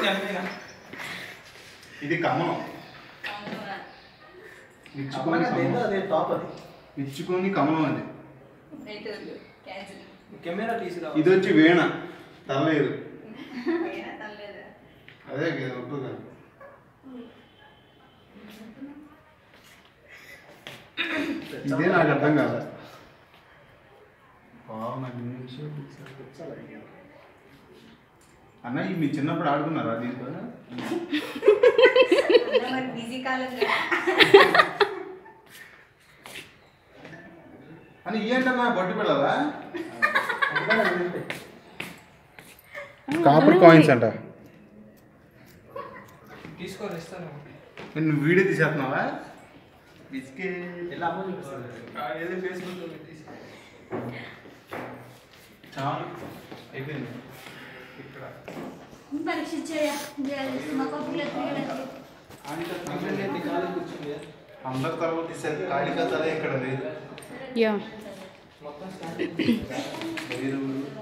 ఇది కమలం ఇచ్చుకొని కమలం అదే టాప్ అది ఇచ్చుకొని కమలం అది క్యాన్సిల్ కెమెరా తీసుకురా ఇది వచ్చి వీణ తల్లేదు అయినా తనలేదు అదే కదా ఒట్టు కదా ఇదే నాకు అర్థం కాదు అన్న ఇవి మీ చిన్నప్పుడు ఆడుకున్నారా దీంతో అన్న మరి బిజీ కాలం కదా అని ఏంటన్నా బొట్టు పిల్లలా కాపర్ కాయిన్స్ అంట తీసుకోవాలి ఇస్తాను నువ్వు వీడియో తీసేస్తున్నావా బిస్కెట్ ఎలా అమ్మో చూపిస్తాను ఏదో ఫేస్బుక్లో పెట్టేసి చాలు అయిపోయింది ఇక్కడ పరీక్ష చేయ మా కప్పులు ఎత్తుకెళ్ళండి అందరినీ కాలేజ్ కూర్చుంది అందరి తర్వాత తీసేది కాళికా తల ఇక్కడ లేదు యా మొత్తం స్టార్ట్ లేదు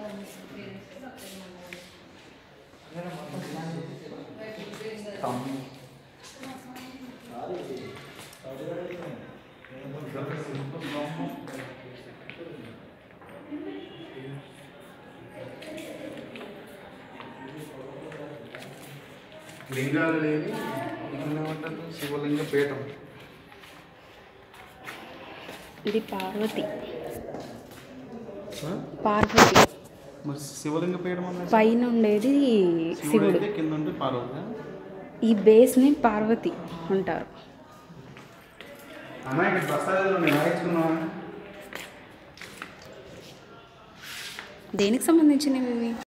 అందరం మొత్తం స్టార్ట్ తమ్ము లింగాలు లేని ఏమంటారు శివలింగ పీఠం ఇది పార్వతి పార్వతి మరి శివలింగ పీఠం అన్నది పైన ఉండేది శివుడు శివుడు అయితే కింద ఉంటే పార్వతి ఈ బేస్ని పార్వతి అంటారు అన్న ఇక్కడ ప్రసాదాలు నేను రాయించుకున్నావా దేనికి సంబంధించినవి ఇవి